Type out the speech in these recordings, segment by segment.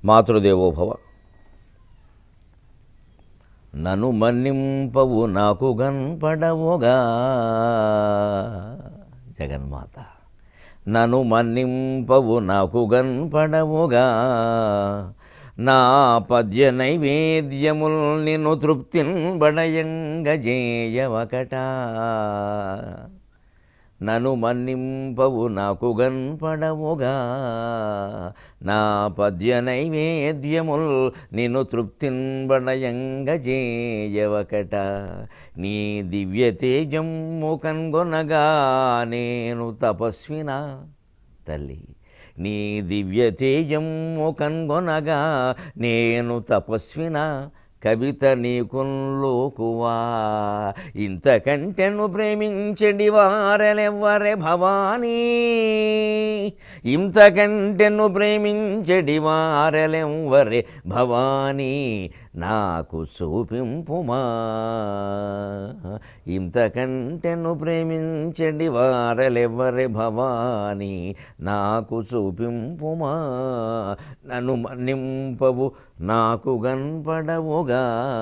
మాతృదేవోభవ నను మన్నింపవు నాకు గన్పడవుగా జగన్మాత నను మన్నింపవు నాకు గన్పడవుగా నా పద్య నైవేద్యముల్ నిన్ను తృప్తిన్ బడయంగజేయవకట నను మన్నింపవు నాకు గన్పడవుగా నా పద్య నైవేద్యముల్ నిన్ను తృప్తింబడయంగజేయవకట నీ దివ్య తేజము కన్గొనగా నేను తపస్వినా తల్లి నీ దివ్య తేజము కన్గొనగా నేను తపస్వినా కవిత నీకుల్లోకువా ఇంతకంటెను ప్రేమించడి వారెవరె భవానీ ఇంతకంటెను ప్రేమించడి వారెవరె భవానీ నాకు చూపింపుమా ఇంతకంటెను ప్రేమించడి వారెవరె భవానీ నాకు చూపింపుమా నన్ను మన్నింపవు నాకు గన్పడవుగా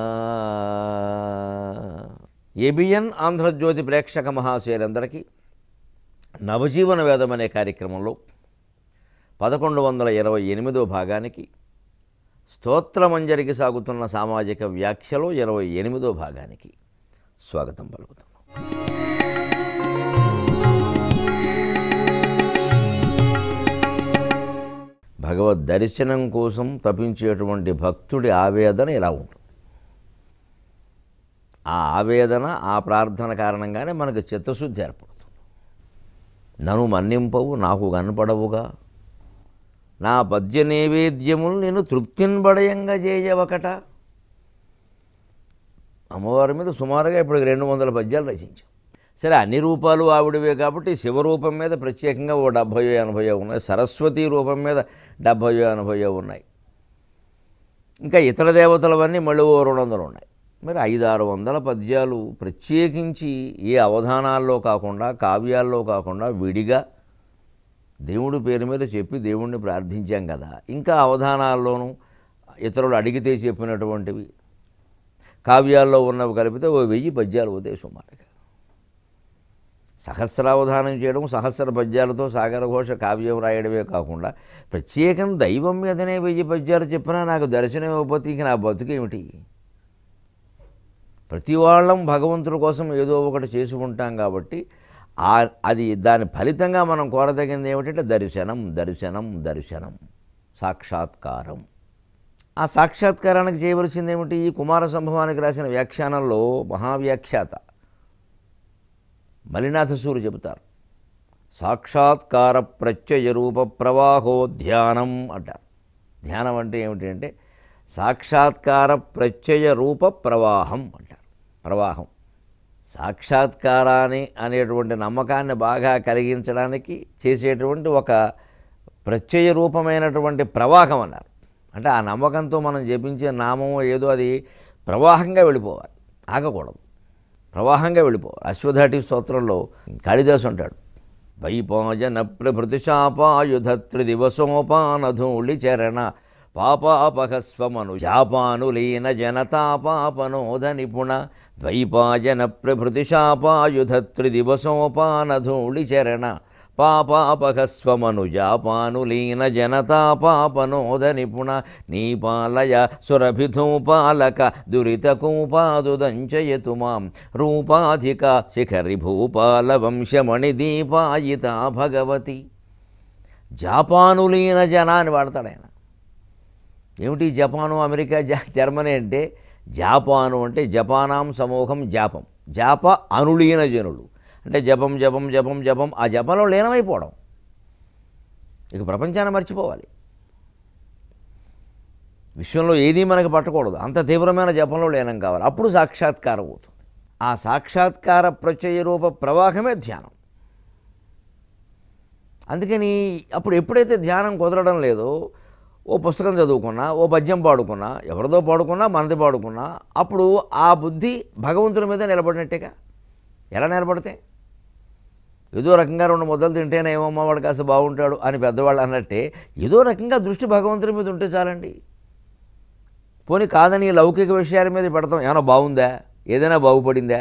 ఏబిఎన్ ఆంధ్రజ్యోతి ప్రేక్షక మహాశయులందరికీ నవజీవన వేదం అనే కార్యక్రమంలో పదకొండు వందల ఇరవై ఎనిమిదో భాగానికి స్తోత్రమంజరికి సాగుతున్న సామాజిక వ్యాఖ్యలో ఇరవై ఎనిమిదో భాగానికి స్వాగతం పలుకుతున్నాం భగవద్ దర్శనం కోసం తపించేటువంటి భక్తుడి ఆవేదన ఇలా ఉంటుంది ఆ ఆవేదన ఆ ప్రార్థన కారణంగానే మనకు చిత్తశుద్ధి ఏర్పడుతుంది నన్ను మన్నింపవు నాకు కనపడవుగా నా పద్య నైవేద్యములు నేను తృప్తిన్బడయంగా చేయవకట అమ్మవారి మీద సుమారుగా ఇప్పుడు రెండు వందల పద్యాలు రచించాం సరే అన్ని రూపాలు ఆవిడవే కాబట్టి శివరూపం మీద ప్రత్యేకంగా ఓ డెబ్భయో ఎనభయో ఉన్నాయి సరస్వతి రూపం మీద డెబ్భయో ఎనభయో ఉన్నాయి ఇంకా ఇతర దేవతలవన్నీ మళ్ళీ ఓ రెండు వందలు ఉన్నాయి మరి ఐదు ఆరు వందల పద్యాలు ప్రత్యేకించి ఏ అవధానాల్లో కాకుండా కావ్యాల్లో కాకుండా విడిగా దేవుడి పేరు మీద చెప్పి దేవుణ్ణి ప్రార్థించాం కదా ఇంకా అవధానాల్లోనూ ఇతరులు అడిగితే చెప్పినటువంటివి కావ్యాల్లో ఉన్నవి కలిపితే ఓ వెయ్యి పద్యాలు అవుతాయి సుమారుగా సహస్రావధానం చేయడం సహస్ర పద్యాలతో సాగరఘోష కావ్యం రాయడమే కాకుండా ప్రత్యేకం దైవం మీదనే వెయ్యి పద్యాలు చెప్పినా నాకు దర్శనం ఇవ్వకపోతే ఇంక నా బతుకేమిటి ప్రతి వాళ్ళం భగవంతుడి కోసం ఏదో ఒకటి చేసుకుంటాం కాబట్టి ఆ అది దాని ఫలితంగా మనం కోరదగింది ఏమిటంటే దర్శనం దర్శనం దర్శనం సాక్షాత్కారం ఆ సాక్షాత్కారానికి చేయవలసింది ఏమిటి ఈ కుమార సంభవానికి రాసిన వ్యాఖ్యానంలో మహావ్యాఖ్యాత మలినాథసూరు చెబుతారు సాక్షాత్కార ప్రత్యయ రూప ప్రవాహో ధ్యానం అంటారు ధ్యానం అంటే ఏమిటి అంటే సాక్షాత్కార ప్రత్యయ రూప ప్రవాహం అంటారు ప్రవాహం సాక్షాత్కారాన్ని అనేటువంటి నమ్మకాన్ని బాగా కలిగించడానికి చేసేటువంటి ఒక ప్రత్యయ రూపమైనటువంటి ప్రవాహం అన్నారు అంటే ఆ నమ్మకంతో మనం జపించే నామం ఏదో అది ప్రవాహంగా వెళ్ళిపోవాలి ఆగకూడదు ప్రవాహంగా వెళ్ళిపోవాలి అశ్వధాటి స్తోత్రంలో కాళిదాసు అంటాడు వైపాజన ప్రభృతి శాపాయుధ త్రిదివసోపానధూళి చరణ పాపాపహస్వమను జాపానులీన జనతాపాపనోద నిపుణ ద్వైపాయన ప్రభృతి శాపాయుధ త్రిదివసోపానధూళి చరణ పాపాపహస్వమను జాపానులీన జనతాపాపనోద నిపుణ నీపాలయ సురభిధూపాలక దురితకూపాదుదంచయతు మాం రూపాధిక శిఖరి భూపాల వంశమణి దీపాయిత భగవతి జాపానులీన జన అని వాడతాడు ఆయన ఏమిటి జపాను అమెరికా జ జర్మనీ అంటే జాపాను అంటే జపానాం సమూహం జాపం జాప అనులీన జనులు అంటే జపం జపం జపం జపం ఆ జపంలో లీనమైపోవడం ఇక ప్రపంచాన్ని మర్చిపోవాలి విశ్వంలో ఏదీ మనకు పట్టకూడదు అంత తీవ్రమైన జపంలో లీనం కావాలి అప్పుడు సాక్షాత్కారం అవుతుంది ఆ సాక్షాత్కార ప్రత్యయ రూప ప్రవాహమే ధ్యానం అందుకని అప్పుడు ఎప్పుడైతే ధ్యానం కుదరడం లేదో ఓ పుస్తకం చదువుకున్నా ఓ పద్యం పాడుకున్నా ఎవరిదో పాడుకున్నా మనది పాడుకున్నా అప్పుడు ఆ బుద్ధి భగవంతుని మీద నిలబడినట్టేగా ఎలా నిలబడితే ఏదో రకంగా రెండు ముద్దలు తింటేనే ఏమమ్మా వాడు కాస్త బాగుంటాడు అని పెద్దవాళ్ళు అన్నట్టే ఏదో రకంగా దృష్టి భగవంతుని మీద ఉంటే చాలండి పోనీ కాదని ఈ లౌకిక విషయాల మీద పెడతాం ఏమైనా బాగుందా ఏదైనా బాగుపడిందా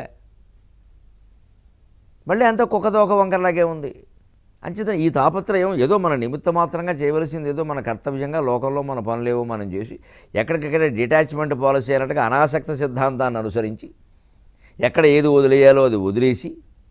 మళ్ళీ అంతా కుక్కతోక వంకరలాగే ఉంది అంచేత ఈ తాపత్రయం ఏదో మన నిమిత్త మాత్రంగా చేయవలసింది ఏదో మన కర్తవ్యంగా లోకంలో మన పనులేవో మనం చేసి ఎక్కడికక్కడ డిటాచ్మెంట్ పాలసీ అన్నట్టుగా అనాసక్త సిద్ధాంతాన్ని అనుసరించి ఎక్కడ ఏది వదిలేయాలో అది వదిలేసి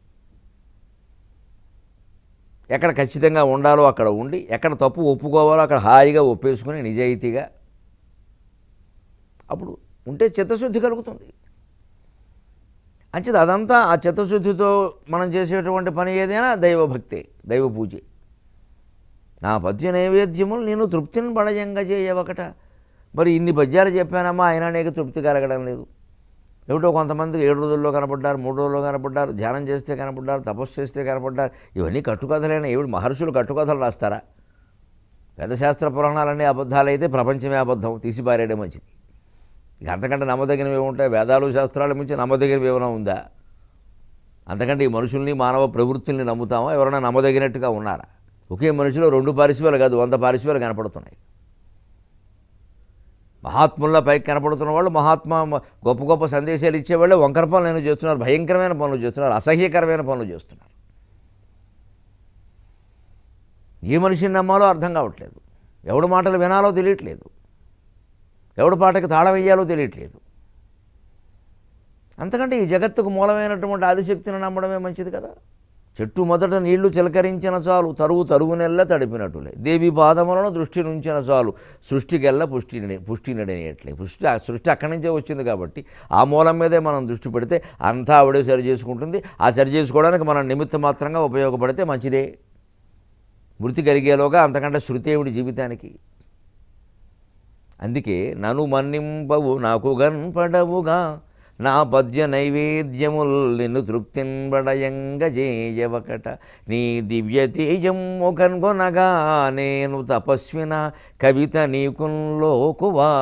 ఎక్కడ ఖచ్చితంగా ఉండాలో అక్కడ ఉండి ఎక్కడ తప్పు ఒప్పుకోవాలో అక్కడ హాయిగా ఒప్పేసుకుని నిజాయితీగా అప్పుడు ఉంటే చిత్తశుద్ధి కలుగుతుంది అంచేది అదంతా ఆ చిత్తశుద్ధితో మనం చేసేటువంటి పని ఏదైనా దైవభక్తే దైవ పూజే నా పద్య నైవేద్యములు నేను తృప్తిని పడయంగా చేయవకట మరి ఇన్ని పద్యాలు చెప్పానమ్మా అయినా నీకు తృప్తి కలగడం లేదు ఏమిటో కొంతమంది ఏడు రోజుల్లో కనపడ్డారు మూడు రోజుల్లో కనపడ్డారు ధ్యానం చేస్తే కనపడ్డారు తపస్సు చేస్తే కనపడ్డారు ఇవన్నీ కట్టుకథలైన ఏమిటి మహర్షులు కట్టుకథలు రాస్తారా వేదశాస్త్ర పురాణాలన్నీ అబద్ధాలైతే ప్రపంచమే అబద్ధం తీసిపారేయడం మంచిది ఇక అంతకంటే నమ్మదగినవి ఏముంటాయి వేదాలు శాస్త్రాల మించి నమ్మదగినవి ఏమైనా ఉందా అంతకంటే ఈ మనుషుల్ని మానవ ప్రవృత్తుల్ని నమ్ముతామా ఎవరైనా నమ్మదగినట్టుగా ఉన్నారా ఒకే మనిషిలో రెండు పారిశ్వాలు కాదు వంద పారిశ్వాలు కనపడుతున్నాయి మహాత్ముల్లా పైకి కనపడుతున్న వాళ్ళు మహాత్మా గొప్ప గొప్ప సందేశాలు ఇచ్చేవాళ్ళు వంకర పనులు నేను చేస్తున్నారు భయంకరమైన పనులు చేస్తున్నారు అసహ్యకరమైన పనులు చేస్తున్నారు ఏ మనిషిని నమ్మాలో అర్థం కావట్లేదు ఎవడి మాటలు వినాలో తెలియట్లేదు ఎవడి పాటకి తాళం వేయాలో తెలియట్లేదు అంతకంటే ఈ జగత్తుకు మూలమైనటువంటి ఆదిశక్తిని నమ్మడమే మంచిది కదా చెట్టు మొదట నీళ్లు చిలకరించిన చాలు తరువు తరువునెల్ల తడిపినట్టులే దేవి పాదములను దృష్టి నుంచిన చాలు సృష్టికెల్ల పుష్టి పుష్టి నడియట్లే పుష్టి ఆ సృష్టి అక్కడి నుంచే వచ్చింది కాబట్టి ఆ మూలం మీదే మనం దృష్టి పెడితే అంతా ఆవిడే సరి చేసుకుంటుంది ఆ సరి చేసుకోవడానికి మనం నిమిత్త మాత్రంగా ఉపయోగపడితే మంచిదే మృతి కలిగేలోగా అంతకంటే శృతి ఏమిటి జీవితానికి అందుకే నను మన్నింపవు నాకు గన్పడవుగా నా పద్య నైవేద్యముల్ నిన్ను తృప్తింబడయంగ చేయవకట నీ దివ్య తేజము కనుగొనగా నేను తపస్విన కవిత నీకుల్లోకువా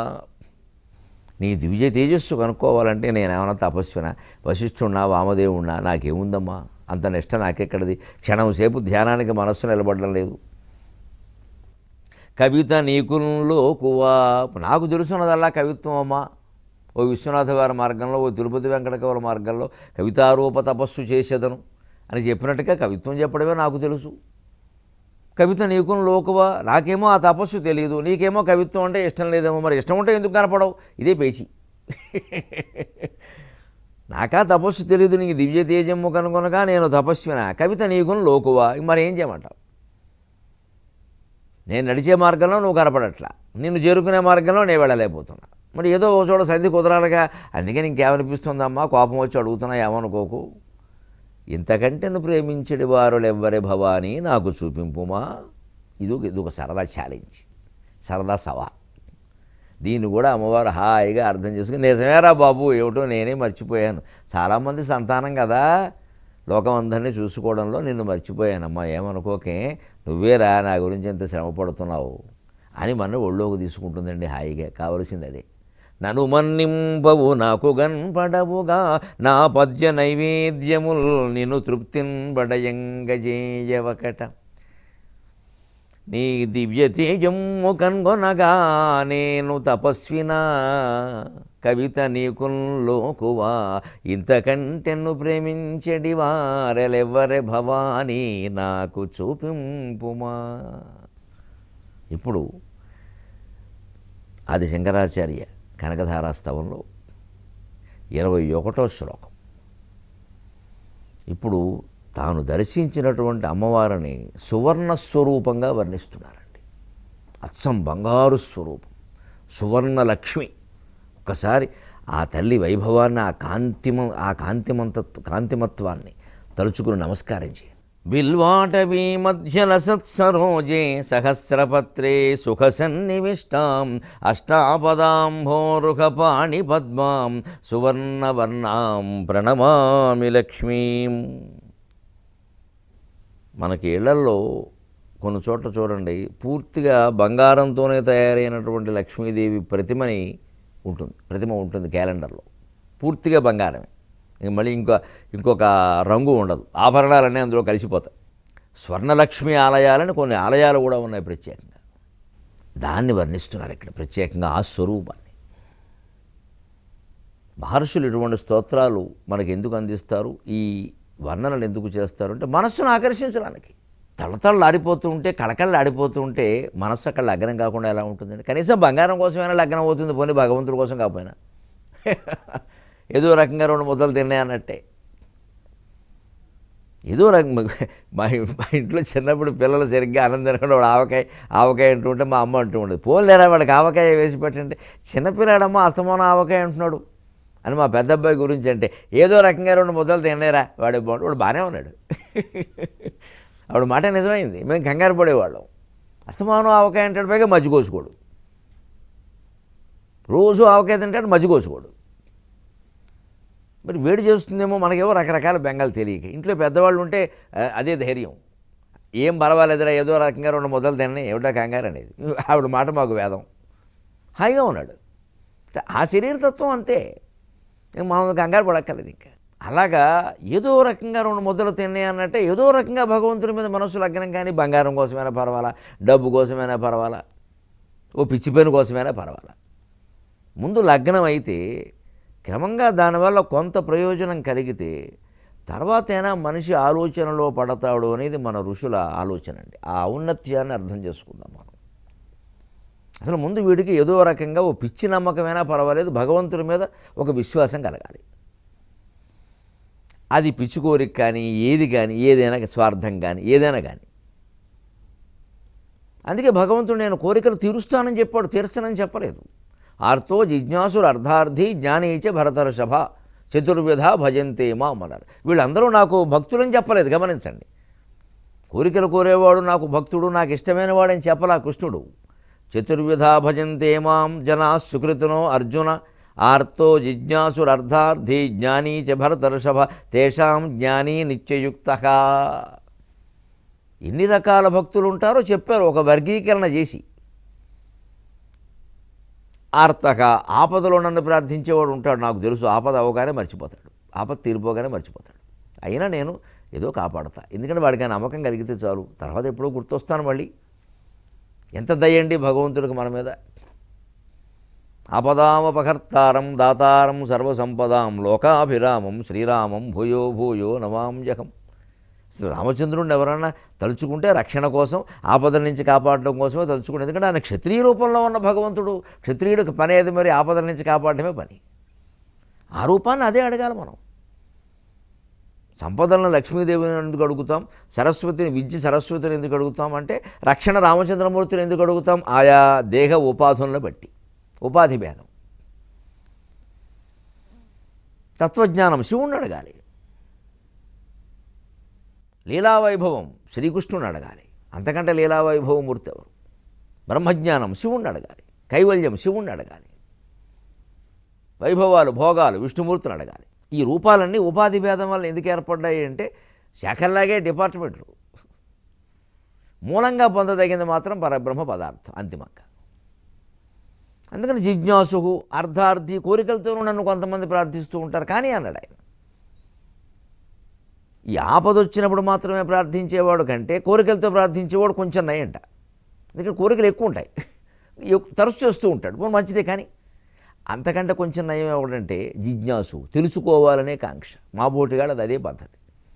నీ దివ్య తేజస్సు కనుక్కోవాలంటే నేనేమన్నా తపస్విన వశిష్ఠున్నా వామదేవున్నా నాకేముందమ్మా అంత నిష్ట నాకెక్కడిది క్షణం సేపు ధ్యానానికి మనస్సు నిలబడడం లేదు కవిత నీకుల్లోకువా నాకు తెలుసున్నదల్లా కవిత్వం అమ్మా ఓ విశ్వనాథ వారి మార్గంలో ఓ తిరుపతి వెంకటకవుల మార్గంలో కవితారూప తపస్సు చేసేదను అని చెప్పినట్టుగా కవిత్వం చెప్పడమే నాకు తెలుసు కవిత నీకును లోకువా నాకేమో ఆ తపస్సు తెలియదు నీకేమో కవిత్వం అంటే ఇష్టం లేదేమో మరి ఇష్టం ఉంటే ఎందుకు కనపడవు ఇదే పేచి నాకా తపస్సు తెలియదు నీకు దివ్య తేజము కనుగొనగా నేను తపస్విన కవిత నీకును లోకువా మరి ఏం చేయమంటావు నేను నడిచే మార్గంలో నువ్వు కనపడట్లా నిన్ను చేరుకునే మార్గంలో నేను వెళ్ళలేకపోతున్నా మరి ఏదో ఓ చోట సంధి కుదరాలిగా అందుకని ఇంకేమనిపిస్తుందమ్మా కోపం వచ్చి అడుగుతున్నా ఏమనుకోకు ఇంతకంటే నువ్వు ప్రేమించడి వారులెవ్వరి భవాని నాకు చూపింపుమా ఇది ఒక- ఇది ఒక సరదా ఛాలెంజ్ సరదా సవాల్ దీన్ని కూడా అమ్మవారు హాయిగా అర్థం చేసుకుని నిజమేరా బాబు ఏమిటో నేనే మర్చిపోయాను చాలామంది సంతానం కదా లోకం అందరినీ చూసుకోవడంలో నిన్ను మర్చిపోయానమ్మా ఏమనుకోకే నువ్వేరా నా గురించి ఎంత శ్రమ పడుతున్నావు అని మన ఒళ్ళోకి తీసుకుంటుందండి హాయిగా కావలసింది అదే నను మన్నింపవు నాకు గన్పడవుగా నా పద్య నైవేద్యముల్ నిన్ను తృప్తింబడయంగజేయవకట నీ దివ్య తేజము కనుగొనగా నేను తపస్వినా కవిత నీకుల్లోకువా ఇంతకంటెను ప్రేమించడి వారెలెవ్వరె భవానీ నాకు చూపింపుమా ఇప్పుడు ఆది శంకరాచార్య కనకధారాస్తవంలో ఇరవై ఒకటో శ్లోకం ఇప్పుడు తాను దర్శించినటువంటి అమ్మవారిని సువర్ణ స్వరూపంగా వర్ణిస్తున్నారండి అచ్చం బంగారు స్వరూపం సువర్ణ లక్ష్మి ఒకసారి ఆ తల్లి వైభవాన్ని ఆ కాంతిమ ఆ కాంతిమంత కాంతిమత్వాన్ని తలుచుకుని నమస్కారం చేయండి బిల్వాటవీ మధ్యల సత్సరోజే సహస్రపత్రే సుఖ సన్నివిష్టాం అష్టాపదాంభోరుఖ పాణి పద్మాం సువర్ణవర్ణాం ప్రణమామి లక్ష్మీం మనకి ఇళ్లల్లో కొన్ని చోట్ల చూడండి పూర్తిగా బంగారంతోనే తయారైనటువంటి లక్ష్మీదేవి ప్రతిమని ఉంటుంది ప్రతిమ ఉంటుంది క్యాలెండర్లో పూర్తిగా బంగారమే ఇంక మళ్ళీ ఇంకో ఇంకొక రంగు ఉండదు ఆభరణాలన్నీ అందులో కలిసిపోతాయి స్వర్ణలక్ష్మి ఆలయాలని కొన్ని ఆలయాలు కూడా ఉన్నాయి ప్రత్యేకంగా దాన్ని వర్ణిస్తున్నారు ఇక్కడ ప్రత్యేకంగా ఆ స్వరూపాన్ని మహర్షులు ఇటువంటి స్తోత్రాలు మనకు ఎందుకు అందిస్తారు ఈ వర్ణనలు ఎందుకు చేస్తారు అంటే మనస్సును ఆకర్షించడానికి తళతళలు ఆడిపోతూ ఉంటే కళకళలు ఆడిపోతూ ఉంటే మనస్సు అక్కడ లగ్నం కాకుండా ఎలా ఉంటుందండి కనీసం బంగారం కోసమైనా లగ్నం అవుతుంది పోనీ భగవంతుడి కోసం కాకపోయినా ఏదో రకంగా రెండు ముద్దలు తిన్నాయి అన్నట్టే ఏదో రకం మా మా ఇంట్లో చిన్నప్పుడు పిల్లలు సరిగ్గా ఆనందంగా వాడు ఆవకాయ ఆవకాయ అంటూ ఉంటే మా అమ్మ అంటూ ఉండేది పోలేరా వాడికి ఆవకాయ వేసి పెట్టండి చిన్నపిల్లాడమ్మ అస్తమానం ఆవకాయ అంటున్నాడు అని మా పెద్ద అబ్బాయి గురించి అంటే ఏదో రకంగా రెండు ముద్దలు తినలేరా వాడు బాగుండు వాడు బాగానే ఉన్నాడు ఆవిడ మాట నిజమైంది మేము కంగారు పడేవాళ్ళం అస్తమానం ఆవకాయ అంటాడు పైగా మజ్జి కోసుకోడు రోజు ఆవకాయ తింటాడు మజ్జి కోసుకోడు మరి వేడి చేస్తుందేమో మనకేవో రకరకాల బెంగాలు తెలియక ఇంట్లో పెద్దవాళ్ళు ఉంటే ఆ, అదే ధైర్యం ఏం పర్వాలేదురా ఏదో రకంగా రెండు మొదలు తిన్నాయి ఏమిటా కంగారు అనేది ఆవిడ మాట మాకు వేదం హాయిగా ఉన్నాడు అంటే ఆ శరీరతత్వం అంతే ఇంక మనం కంగారు పడక్కర్లేదు ఇంకా అలాగా ఏదో రకంగా రెండు ముద్దలు తిన్నాయి అన్నట్టే ఏదో రకంగా భగవంతుడి మీద మనసు లగ్నం కానీ బంగారం కోసమైనా పర్వాలా డబ్బు కోసమైనా పర్వాలా ఓ పిచ్చి పెను కోసమైనా పర్వాలా ముందు లగ్నం అయితే క్రమంగా దానివల్ల కొంత ప్రయోజనం కలిగితే తర్వాతైనా మనిషి ఆలోచనలో పడతాడు అనేది మన ఋషుల ఆలోచన అండి ఆ ఔన్నత్యాన్ని అర్థం చేసుకుందాం మనం అసలు ముందు వీడికి ఏదో రకంగా ఓ పిచ్చి నమ్మకమైనా పర్వాలేదు భగవంతుడి మీద ఒక విశ్వాసం కలగాలి అది పిచ్చి కోరిక కానీ ఏది కానీ ఏదైనా స్వార్థం కానీ ఏదైనా కానీ అందుకే భగవంతుడు నేను కోరికలు తీరుస్తానని చెప్పాడు తీర్చనని చెప్పలేదు ఆర్తో జిజ్ఞాసుడు అర్ధార్థి జ్ఞానీచ భరతర్షభ చతుర్విధ భజంతే మా అన్నారు వీళ్ళందరూ నాకు భక్తులని చెప్పలేదు గమనించండి కోరికలు కోరేవాడు నాకు భక్తుడు నాకు ఇష్టమైన వాడని చెప్పలా కృష్ణుడు చతుర్విధ భజంతే మాం జనా సుకృతినో అర్జున ఆర్తో జిజ్ఞాసురర్ధార్థి జ్ఞానీ చ భరతర్షభ తేషాం జ్ఞానీ నిత్యయుక్త ఎన్ని రకాల భక్తులు ఉంటారో చెప్పారు ఒక వర్గీకరణ చేసి ఆర్తక ఆపదలో నన్ను ప్రార్థించేవాడు ఉంటాడు నాకు తెలుసు ఆపద అవగానే మర్చిపోతాడు ఆపద తీరిపోగానే మర్చిపోతాడు అయినా నేను ఏదో కాపాడతా ఎందుకంటే వాడికి ఆ నమ్మకం కలిగితే చాలు తర్వాత ఎప్పుడో గుర్తొస్తాను మళ్ళీ ఎంత దయండి భగవంతుడికి మన మీద ఆపదామపకర్తారం దాతారం సర్వసంపదాం లోకాభిరామం శ్రీరామం భూయో భూయో నమాంజకం అసలు రామచంద్రుడిని ఎవరన్నా తలుచుకుంటే రక్షణ కోసం ఆపదల నుంచి కాపాడడం కోసమే తలుచుకుంటే ఎందుకంటే ఆయన క్షత్రియ రూపంలో ఉన్న భగవంతుడు క్షత్రియుడికి పని ఏది మరి ఆపదల నుంచి కాపాడటమే పని ఆ రూపాన్ని అదే అడగాలి మనం సంపదలను లక్ష్మీదేవిని ఎందుకు అడుగుతాం సరస్వతిని విద్య సరస్వతిని ఎందుకు అడుగుతాం అంటే రక్షణ రామచంద్రమూర్తిని ఎందుకు అడుగుతాం ఆయా దేహ ఉపాధులను బట్టి ఉపాధి భేదం తత్వజ్ఞానం శివుణ్ణి అడగాలి లీలావైభవం శ్రీకృష్ణుని అడగాలి అంతకంటే లీలావైభవం మూర్తి ఎవరు బ్రహ్మజ్ఞానం శివుణ్ణి అడగాలి కైవల్యం శివుణ్ణి అడగాలి వైభవాలు భోగాలు విష్ణుమూర్తిని అడగాలి ఈ రూపాలన్నీ ఉపాధి భేదం వల్ల ఎందుకు ఏర్పడ్డాయి అంటే శాఖల్లాగే డిపార్ట్మెంట్లు మూలంగా పొందదగింది మాత్రం పరబ్రహ్మ పదార్థం అంతిమంగా అందుకని జిజ్ఞాసు అర్ధార్థి కోరికలతోనూ నన్ను కొంతమంది ప్రార్థిస్తూ ఉంటారు కానీ అన్నాడు ఆయన ఈ ఆపద వచ్చినప్పుడు మాత్రమే ప్రార్థించేవాడు కంటే కోరికలతో ప్రార్థించేవాడు కొంచెం నయంట ఎందుకంటే కోరికలు ఎక్కువ ఉంటాయి ఎక్- తరచు చేస్తూ ఉంటాడు పోనీ మంచిదే కానీ అంతకంటే కొంచెం నయం ఎవడంటే జిజ్ఞాసు తెలుసుకోవాలనే కాంక్ష మా బోటిగాడు అది అదే పద్ధతి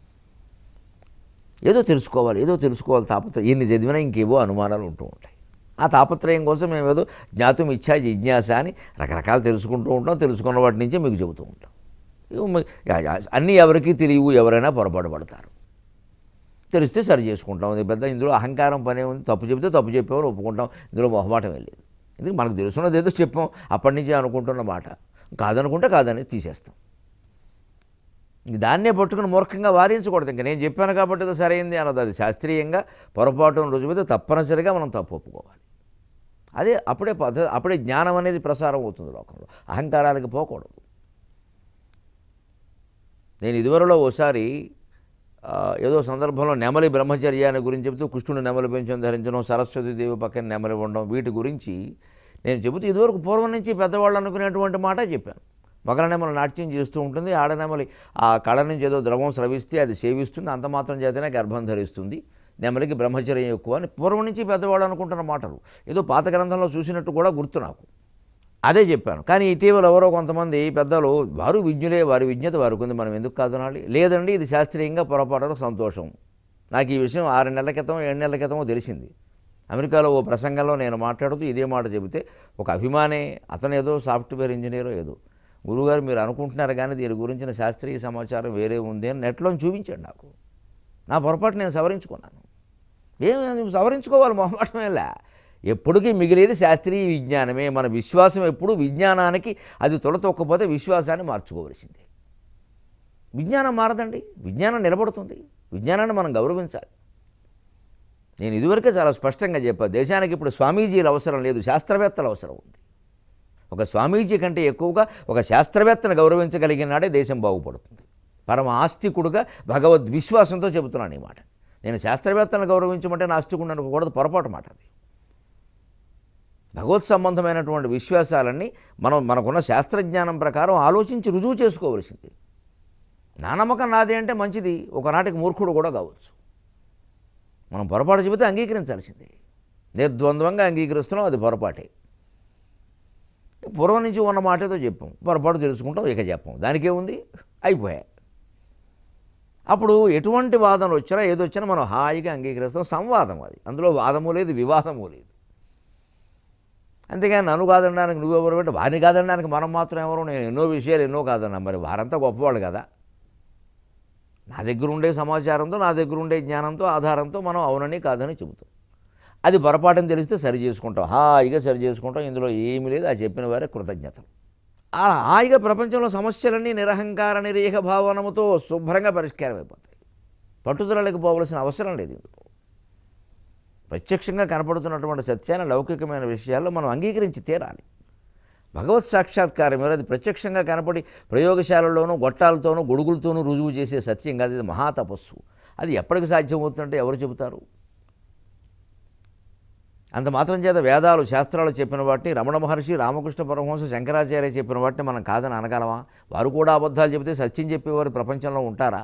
ఏదో తెలుసుకోవాలి ఏదో తెలుసుకోవాలి తాపత్రయం ఎన్ని చదివినా ఇంకేవో అనుమానాలు ఉంటూ ఉంటాయి ఆ తాపత్రయం కోసం మేము ఏదో జ్ఞాతం ఇచ్చా జిజ్ఞాస అని రకరకాలు తెలుసుకుంటూ ఉంటాం తెలుసుకున్న వాటి నుంచే మీకు చెబుతూ ఉంటాం ఇవి మ- యా- యా- అన్నీ ఎవరికి తెలియవు ఎవరైనా పొరపాటు పడతారు తెలిస్తే సరి చేసుకుంటాం ఇది పెద్ద ఇందులో అహంకారం పనే ఉంది తప్పు చెబితే తప్పు చెప్పామని ఒప్పుకుంటాం ఇందులో మొహమాటం లేదు ఎందుకు మనకు తెలుసున్నది ఏదో చెప్పాం అప్పటి నుంచి అనుకుంటున్న మాట కాదనుకుంటే కాదని తీసేస్తాం ఇంక దాన్నే పట్టుకుని మూర్ఖంగా వాదించకూడదు ఇంకా నేను చెప్పాను కాబట్టి ఇది సరైంది అన్నది అది శాస్త్రీయంగా పొరపాటును రుజువుతే తప్పనిసరిగా మనం తప్పు ఒప్పుకోవాలి అదే అప్పుడే పద్ధతి అప్పుడే జ్ఞానం అనేది ప్రసారం అవుతుంది లోకంలో అహంకారానికి పోకూడదు నేను ఇదివరలో ఓసారి ఆ, ఏదో సందర్భంలో నెమలి బ్రహ్మచర్యాన్ని గురించి చెబుతూ కృష్ణుడు నెమలి పెంచడం ధరించడం సరస్వతి దేవి పక్కన నెమలి ఉండడం వీటి గురించి నేను చెబుతూ ఇదివరకు పూర్వం నుంచి పెద్దవాళ్ళు అనుకునేటువంటి మాట చెప్పాను మకరనెమలి నాట్యం చేస్తూ ఉంటుంది ఆడనెమలి ఆ కళ నుంచి ఏదో ద్రవం స్రవిస్తే అది సేవిస్తుంది అంత మాత్రం చేతనే గర్భం ధరిస్తుంది నెమలికి బ్రహ్మచర్యం ఎక్కువ అని పూర్వం నుంచి పెద్దవాళ్ళు అనుకుంటున్న మాటలు ఏదో పాత గ్రంథంలో చూసినట్టు కూడా గుర్తు నాకు అదే చెప్పాను కానీ ఇటీవల ఎవరో కొంతమంది పెద్దలు వారు విజ్ఞులే వారి విజ్ఞత వారికి ఉంది మనం ఎందుకు కాదనాలి లేదండి ఇది శాస్త్రీయంగా పొరపాటు సంతోషం నాకు ఈ విషయం ఆరు నెలల క్రితం ఏడు నెలల క్రితమో తెలిసింది అమెరికాలో ఓ ప్రసంగంలో నేను మాట్లాడుతూ ఇదే మాట చెబితే ఒక అభిమానే అతను ఏదో సాఫ్ట్వేర్ ఇంజనీరో ఏదో గురువుగారు మీరు అనుకుంటున్నారు కానీ దీని గురించిన శాస్త్రీయ సమాచారం వేరే ఉంది అని నెట్లో చూపించండి నాకు నా పొరపాటు నేను సవరించుకున్నాను ఏం సవరించుకోవాలి మొహమాటమేలా ఎప్పటికీ మిగిలేది శాస్త్రీయ విజ్ఞానమే మన విశ్వాసం ఎప్పుడు విజ్ఞానానికి అది తొలతొక్కపోతే విశ్వాసాన్ని మార్చుకోవలసిందే విజ్ఞానం మారదండి విజ్ఞానం నిలబడుతుంది విజ్ఞానాన్ని మనం గౌరవించాలి నేను ఇదివరకే చాలా స్పష్టంగా చెప్పాను దేశానికి ఇప్పుడు స్వామీజీల అవసరం లేదు శాస్త్రవేత్తల అవసరం ఉంది ఒక స్వామీజీ కంటే ఎక్కువగా ఒక శాస్త్రవేత్తను గౌరవించగలిగిన నాడే దేశం బాగుపడుతుంది పరమ ఆస్తికుడుగా భగవద్ విశ్వాసంతో చెబుతున్నాను ఈ మాట నేను శాస్త్రవేత్తను గౌరవించమంటే నాస్తికుడు అనుకోకూడదు పొరపాటు మాట అది భగవత్ సంబంధమైనటువంటి విశ్వాసాలన్నీ మనం మనకున్న శాస్త్రజ్ఞానం ప్రకారం ఆలోచించి రుజువు చేసుకోవలసింది నా నమ్మకం నాదే అంటే మంచిది ఒకనాటికి మూర్ఖుడు కూడా కావచ్చు మనం పొరపాటు చెబితే అంగీకరించాల్సిందే నిర్ద్వంద్వంగా అంగీకరిస్తున్నాం అది పొరపాటే పూర్వం నుంచి ఉన్న మాటతో చెప్పాం పొరపాటు తెలుసుకుంటాం ఇక చెప్పాం దానికే ఉంది అయిపోయా అప్పుడు ఎటువంటి వాదనలు వచ్చినా ఏదొచ్చినా మనం హాయిగా అంగీకరిస్తాం సంవాదం అది అందులో వాదము లేదు వివాదము లేదు అంతేగాని నన్ను కాదనడానికి నువ్వెవరు అంటే వారిని కాదనడానికి మనం మాత్రం ఎవరు నేను ఎన్నో విషయాలు ఎన్నో కాదన్నా మరి వారంతా గొప్పవాళ్ళు కదా నా దగ్గర ఉండే సమాచారంతో నా దగ్గర ఉండే జ్ఞానంతో ఆధారంతో మనం అవునని కాదని చెబుతాం అది పొరపాటుని తెలిస్తే సరి చేసుకుంటాం హాయిగా సరి చేసుకుంటాం ఇందులో ఏమీ లేదు ఆ చెప్పిన వారే కృతజ్ఞతలు ఆ హాయిగా ప్రపంచంలో సమస్యలన్నీ నిరహంకార నిరేహ భావనముతో శుభ్రంగా పరిష్కారం అయిపోతాయి పట్టుదలకి పోవలసిన అవసరం లేదు ఇందులో ప్రత్యక్షంగా కనపడుతున్నటువంటి సత్యాన్ని లౌకికమైన విషయాల్లో మనం అంగీకరించి తీరాలి భగవత్ సాక్షాత్కారం ఎవరు అది ప్రత్యక్షంగా కనపడి ప్రయోగశాలలోనూ గొట్టాలతోనూ గొడుగులతోనూ రుజువు చేసే సత్యం కాదు ఇది మహాతపస్సు అది ఎప్పటికి సాధ్యమవుతుందంటే ఎవరు చెబుతారు అంత మాత్రం చేత వేదాలు శాస్త్రాలు చెప్పిన వాటిని రమణ మహర్షి రామకృష్ణ పరమహంస శంకరాచార్య చెప్పిన వాటిని మనం కాదని అనగలమా వారు కూడా అబద్ధాలు చెబితే సత్యం చెప్పేవారు ప్రపంచంలో ఉంటారా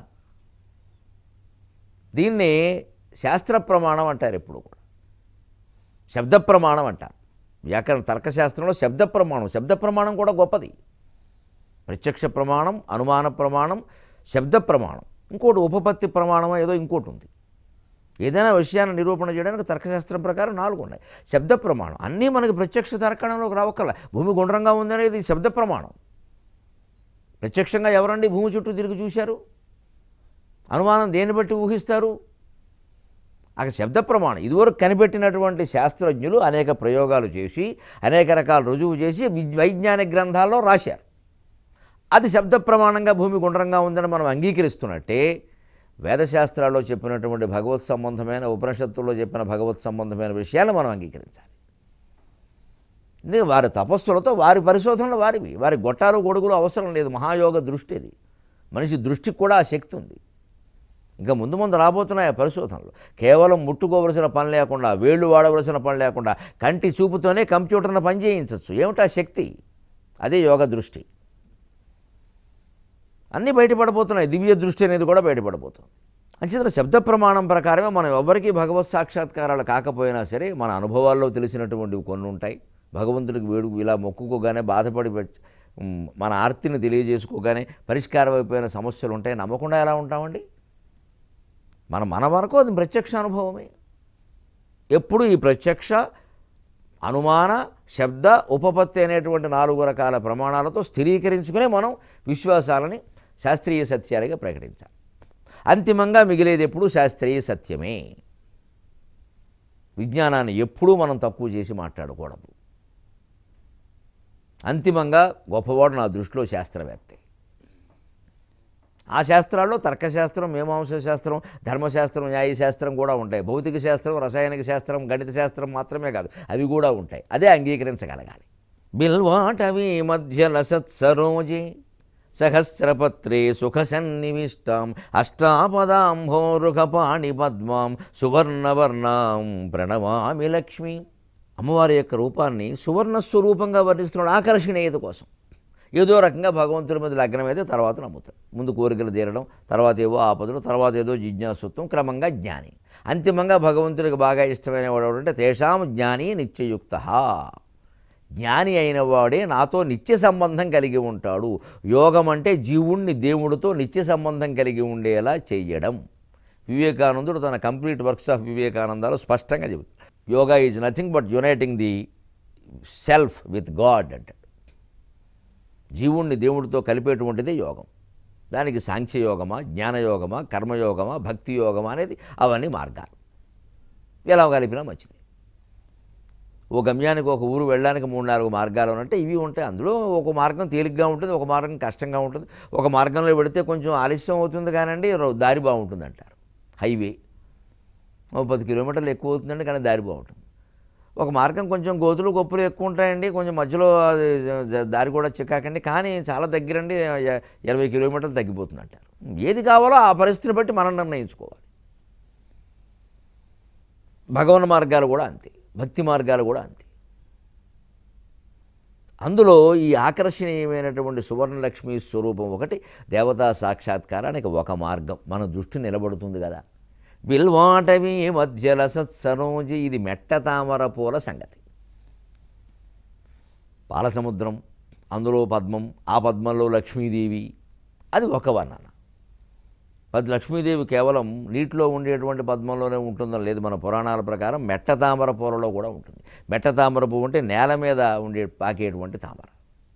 దీన్ని శాస్త్ర ప్రమాణం అంటారు ఎప్పుడు కూడా శబ్ద ప్రమాణం అంటారు వ్యాకరణ తర్కశాస్త్రంలో శబ్ద ప్రమాణం శబ్ద ప్రమాణం కూడా గొప్పది ప్రత్యక్ష ప్రమాణం అనుమాన ప్రమాణం శబ్ద ప్రమాణం ఇంకోటి ఉపపత్తి ప్రమాణం ఏదో ఇంకోటి ఉంది ఏదైనా విషయాన్ని నిరూపణ చేయడానికి తర్కశాస్త్రం ప్రకారం నాలుగు ఉన్నాయి శబ్ద ప్రమాణం అన్నీ మనకి ప్రత్యక్ష తర్కణంలోకి రావక్కర్ల భూమి గుండ్రంగా ఉందనేది శబ్ద ప్రమాణం ప్రత్యక్షంగా ఎవరండి భూమి చుట్టూ తిరిగి చూశారు అనుమానం దేన్ని బట్టి ఊహిస్తారు అక్కడ శబ్ద ప్రమాణం ఇదివరకు కనిపెట్టినటువంటి శాస్త్రజ్ఞులు అనేక ప్రయోగాలు చేసి అనేక రకాల రుజువు చేసి వి- వైజ్ఞానిక గ్రంథాల్లో రాశారు అది శబ్ద ప్రమాణంగా భూమి గుండ్రంగా ఉందని మనం అంగీకరిస్తున్నట్టే వేదశాస్త్రాల్లో చెప్పినటువంటి భగవత్ సంబంధమైన ఉపనిషత్తుల్లో చెప్పిన భగవత్ సంబంధమైన విషయాలు మనం అంగీకరించాలి ఇది వారి తపస్సులతో వారి పరిశోధనలు వారివి వారి గొట్టాలు గొడుగులు అవసరం లేదు మహాయోగ దృష్టి ఇది మనిషి దృష్టికి కూడా ఆ శక్తి ఉంది ఇంకా ముందు ముందు రాబోతున్నాయి ఆ పరిశోధనలు కేవలం ముట్టుకోవలసిన పని లేకుండా వేళ్ళు వాడవలసిన పని లేకుండా కంటి చూపుతోనే కంప్యూటర్ను పనిచేయించవచ్చు ఏమిటా శక్తి అదే యోగ దృష్టి అన్నీ బయటపడబోతున్నాయి దివ్య దృష్టి అనేది కూడా బయటపడబోతుంది అంచేతన శబ్ద ప్రమాణం ప్రకారమే మనం ఎవరికి భగవత్ సాక్షాత్కారాలు కాకపోయినా సరే మన అనుభవాల్లో తెలిసినటువంటివి కొన్ని ఉంటాయి భగవంతుడికి వేడుకు ఇలా మొక్కుకోగానే బాధపడి పెట్- ఉమ్, మన ఆర్తిని తెలియజేసుకోగానే పరిష్కారం అయిపోయిన సమస్యలు ఉంటాయి నమ్మకుండా ఎలా ఉంటామండి మన మన వరకు అది ప్రత్యక్ష అనుభవమే ఎప్పుడు ఈ ప్రత్యక్ష అనుమాన శబ్ద ఉపపత్తి అనేటువంటి నాలుగు రకాల ప్రమాణాలతో స్థిరీకరించుకునే మనం విశ్వాసాలని శాస్త్రీయ సత్యాలుగా ప్రకటించాలి అంతిమంగా మిగిలేది ఎప్పుడూ శాస్త్రీయ సత్యమే విజ్ఞానాన్ని ఎప్పుడూ మనం తక్కువ చేసి మాట్లాడకూడదు అంతిమంగా గొప్పవాడు నా దృష్టిలో శాస్త్రవేత్తే ఆ శాస్త్రాల్లో తర్కశాస్త్రం మీమాంస శాస్త్రం ధర్మశాస్త్రం న్యాయశాస్త్రం కూడా ఉంటాయి భౌతిక శాస్త్రం రసాయనిక శాస్త్రం గణిత శాస్త్రం మాత్రమే కాదు అవి కూడా ఉంటాయి అదే అంగీకరించగలగాలి బిల్వాటవి మధ్య లసత్సరోజే సహస్రపత్రే సుఖ సన్నివిష్టాం అష్టాపదాంభోరుఖపాణి పద్మాం సువర్ణవర్ణాం ప్రణమామి లక్ష్మి అమ్మవారి యొక్క రూపాన్ని సువర్ణ స్వరూపంగా వర్ణిస్తున్నాడు ఆకర్షణీయత కోసం ఏదో రకంగా భగవంతుడి మీద లగ్నం అయితే తర్వాత నమ్ముతాడు ముందు కోరికలు తీరడం తర్వాత ఏవో ఆపదలు తర్వాత ఏదో జిజ్ఞాసుత్వం క్రమంగా జ్ఞాని అంతిమంగా భగవంతుడికి బాగా ఇష్టమైన వాడు ఎవడంటే తేషాం జ్ఞాని నిత్యయుక్త జ్ఞాని అయిన వాడే నాతో నిత్య సంబంధం కలిగి ఉంటాడు యోగం అంటే జీవుణ్ణి దేవుడితో నిత్య సంబంధం కలిగి ఉండేలా చెయ్యడం వివేకానందుడు తన కంప్లీట్ వర్క్స్ ఆఫ్ వివేకానందాలు స్పష్టంగా చెబుతాడు yoga is nothing but uniting the self with God అంటాడు జీవుణ్ణి దేవుడితో కలిపేటువంటిదే యోగం దానికి సాంఖ్య యోగమా జ్ఞానయోగమా కర్మయోగమా భక్తి యోగమా అనేది అవన్నీ మార్గాలు ఎలా కలిపినా మంచిది ఓ గమ్యానికి ఒక ఊరు వెళ్ళడానికి మూడు నాలుగు మార్గాలు ఉన్నట్టే ఇవి ఉంటాయి అందులో ఒక మార్గం తేలిగ్గా ఉంటుంది ఒక మార్గం కష్టంగా ఉంటుంది ఒక మార్గంలో పెడితే కొంచెం ఆలస్యం అవుతుంది కానండి రో- దారి బాగుంటుంది అంటారు హైవే ఓ పది కిలోమీటర్లు ఎక్కువ అవుతుందండి కానీ దారి బాగుంటుంది ఒక మార్గం కొంచెం గోతులు గొప్పలు ఎక్కువ ఉంటాయండి కొంచెం మధ్యలో అది జ- దారి కూడా చిక్కాకండి కానీ చాలా దగ్గరండి ఎ- ఇరవై కిలోమీటర్లు తగ్గిపోతుంది అంటారు ఏది కావాలో ఆ పరిస్థితిని బట్టి మనం నిర్ణయించుకోవాలి భగవన్ మార్గాలు కూడా అంతే భక్తి మార్గాలు కూడా అంతే అందులో ఈ ఆకర్షణీయమైనటువంటి సువర్ణలక్ష్మి స్వరూపం ఒకటి దేవతా సాక్షాత్కారానికి ఒక మార్గం మన దృష్టి నిలబడుతుంది కదా బిల్వాటవి మధ్యల సత్సరోజి ఇది మెట్ట తామర పూల సంగతి పాలసముద్రం అందులో పద్మం ఆ పద్మంలో లక్ష్మీదేవి అది ఒక వర్ణన పది లక్ష్మీదేవి కేవలం నీటిలో ఉండేటువంటి పద్మంలోనే ఉంటుందని లేదు మన పురాణాల ప్రకారం మెట్ట తామర పూలలో కూడా ఉంటుంది మెట్ట తామర పువ్వు అంటే నేల మీద ఉండే పాకేటువంటి తామర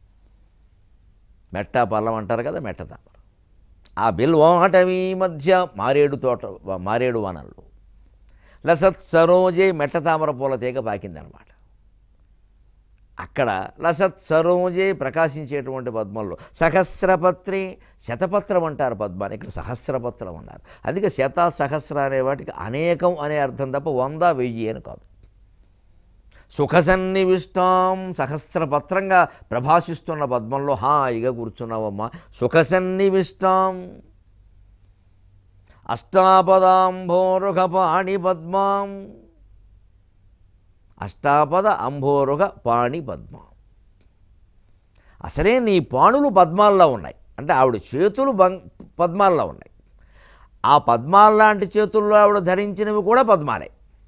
మెట్ట పల్లం అంటారు కదా మెట్ట తామర ఆ బిల్వాటవి మధ్య మారేడు తోట మారేడు వనంలో లసత్ సరోజే మెట్ట తామర పూల తీగ పాకిందనమాట అక్కడ లసత్ సరోజే ప్రకాశించేటువంటి పద్మంలో సహస్రపత్రే శతపత్రం అంటారు పద్మాన్ని ఇక్కడ సహస్రపత్రం అన్నారు అందుకే శత సహస్ర అనే వాటికి అనేకం అనే అర్థం తప్ప వంద వెయ్యి అని కాదు సుఖ సన్నివిష్టాం సహస్రపత్రంగా ప్రభాసిస్తున్న పద్మంలో హాయిగా కూర్చున్నావమ్మా సుఖ సన్నివిష్టాం అష్టాపదాంభోరుఖ పాణి పద్మాం అష్టాపద అంభోరుగ పాణి పద్మ అసలే నీ పాణులు పద్మాల్లో ఉన్నాయి అంటే ఆవిడ చేతులు బం పద్మాల్లో ఉన్నాయి ఆ పద్మాల లాంటి చేతుల్లో ఆవిడ ధరించినవి కూడా పద్మాలే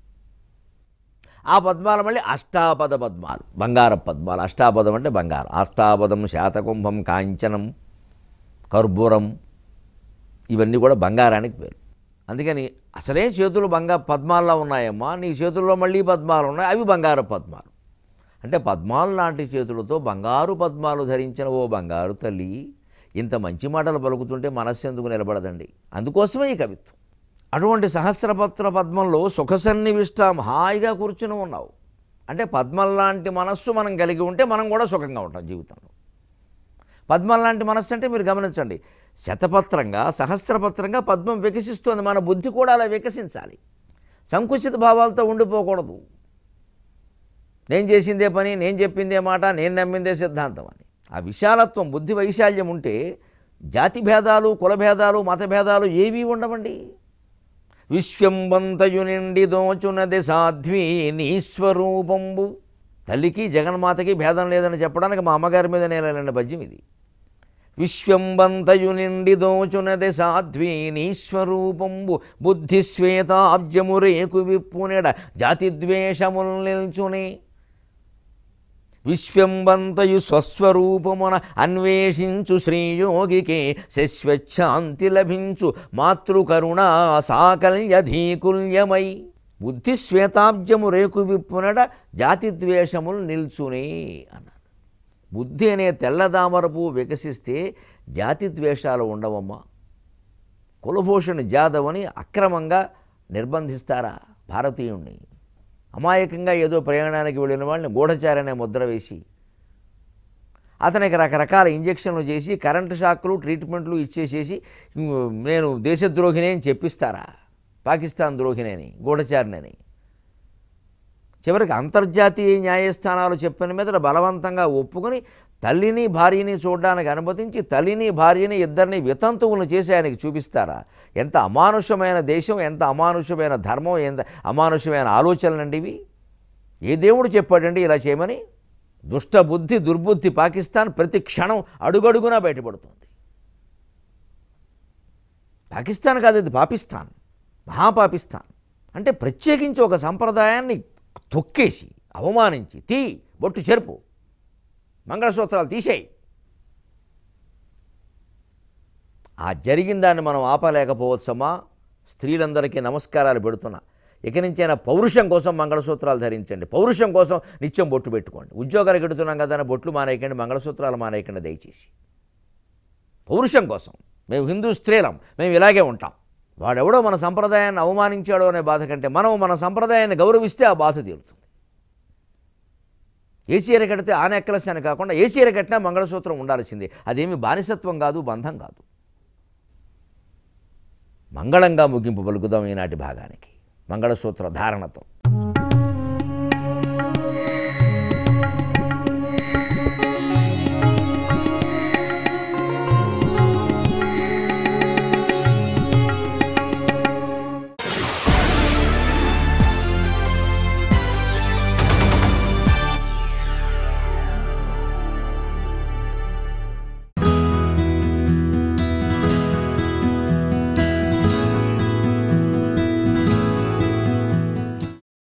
ఆ పద్మాలు మళ్ళీ అష్టాపద పద్మాలు బంగారం పద్మాలు అష్టాపదం అంటే బంగారం అష్టాపదం శాతకుంభం కాంచనం కర్పూరం ఇవన్నీ కూడా బంగారానికి పేరు అందుకని అసలే చేతులు బంగా పద్మాల్లో ఉన్నాయమ్మా నీ చేతుల్లో మళ్ళీ పద్మాలు ఉన్నాయి అవి బంగారు పద్మాలు అంటే పద్మాలు లాంటి చేతులతో బంగారు పద్మాలు ధరించిన ఓ బంగారు తల్లి ఇంత మంచి మాటలు పలుకుతుంటే మనస్సు ఎందుకు నిలబడదండి అందుకోసమే ఈ కవిత్వం అటువంటి సహస్రపత్ర పద్మంలో సుఖ సన్నివిష్టాం హాయిగా కూర్చుని ఉన్నావు అంటే పద్మం లాంటి మనస్సు మనం కలిగి ఉంటే మనం కూడా సుఖంగా ఉంటాం జీవితంలో పద్మం లాంటి మనస్సు అంటే మీరు గమనించండి శతపత్రంగా సహస్రపత్రంగా పద్మం వికసిస్తుంది మన బుద్ధి కూడా అలా వికసించాలి సంకుచిత భావాలతో ఉండిపోకూడదు నేను చేసిందే పని నేను చెప్పిందే మాట నేను నమ్మిందే సిద్ధాంతం అని ఆ విశాలత్వం బుద్ధి వైశాల్యం ఉంటే జాతి భేదాలు కుల భేదాలు మత భేదాలు ఏవీ ఉండవండి విశ్వంబంతయు నిండి దోచునది సాధ్వి నీస్వరూపంబు తల్లికి జగన్మాతకి భేదం లేదని చెప్పడానికి మా అమ్మగారి మీద నేలండి పద్యం ఇది విశ్వంబంతయు నిండి దోచునది సాధ్వి నీస్వరూపంబు బుద్ధి శ్వేతాబ్జము రేకు విప్పునెడ జాతి ద్వేషముల్ నిల్చునే విశ్వంబంతయు స్వస్వరూపమున అన్వేషించు శ్రీయోగికే శశ్వచ్ఛాంతి లభించు మాతృకరుణా సాకల్యధీకుల్యమై బుద్ధి శ్వేతాబ్జము రేకు విప్పునడ జాతి ద్వేషములు నిల్చునే అన్నారు బుద్ధి అనే తెల్లదామరపు వికసిస్తే జాతి ద్వేషాలు ఉండవమ్మా కులభూషణ్ జాదవ్ అని అక్రమంగా నిర్బంధిస్తారా భారతీయుణ్ణి అమాయకంగా ఏదో ప్రయాణానికి వెళ్ళిన వాళ్ళని గూఢచారి అనే ముద్ర వేసి అతనికి రకరకాల ఇంజక్షన్లు చేసి కరెంటు షాక్లు ట్రీట్మెంట్లు ఇచ్చేసేసి "ఉమ్, నేను దేశద్రోహిని అని చెప్పిస్తారా పాకిస్తాన్ ద్రోహినని గూఢచారినని చివరికి అంతర్జాతీయ న్యాయస్థానాలు చెప్పిన మీద బలవంతంగా ఒప్పుకొని తల్లిని భార్యని చూడడానికి అనుమతించి తల్లిని భార్యని ఇద్దరిని వితంతువులను చేసి ఆయనకి చూపిస్తారా ఎంత అమానుషమైన దేశం ఎంత అమానుషమైన ధర్మం ఎంత అమానుషమైన ఆలోచనలండి ఇవి ఏ దేవుడు చెప్పాడండి ఇలా చేయమని దుష్ట బుద్ధి దుర్బుద్ధి పాకిస్తాన్ ప్రతి క్షణం అడుగడుగునా బయటపడుతుంది పాకిస్తాన్ కాదు ఇది పాకిస్తాన్ మహాపాకిస్తాన్ అంటే ప్రత్యేకించి ఒక సంప్రదాయాన్ని తొక్కేసి అవమానించి తీ బొట్టు చెరుపు మంగళసూత్రాలు తీసేయి ఆ జరిగిన దాన్ని మనం ఆపలేకపోవచ్చమ్మా స్త్రీలందరికీ నమస్కారాలు పెడుతున్నా ఇక నుంచైనా పౌరుషం కోసం మంగళసూత్రాలు ధరించండి పౌరుషం కోసం నిత్యం బొట్టు పెట్టుకోండి ఉద్యోగాలకు ఎడుతున్నాం కదా అని బొట్లు మానేయకండి మంగళసూత్రాలు మానేయకండి దయచేసి పౌరుషం కోసం మేము హిందూ స్త్రీలం మేము ఇలాగే ఉంటాం వాడెవడో మన సంప్రదాయాన్ని అవమానించాడో అనే బాధ కంటే మనం మన సంప్రదాయాన్ని గౌరవిస్తే ఆ బాధ తీరుతుంది ఏ చీర కడితే ఆ నెక్లెస్ అని కాకుండా ఏ చీర కట్టినా మంగళసూత్రం ఉండాల్సిందే అదేమి బానిసత్వం కాదు బంధం కాదు మంగళంగా ముగింపు పలుకుదాం ఈనాటి భాగానికి మంగళసూత్ర ధారణతో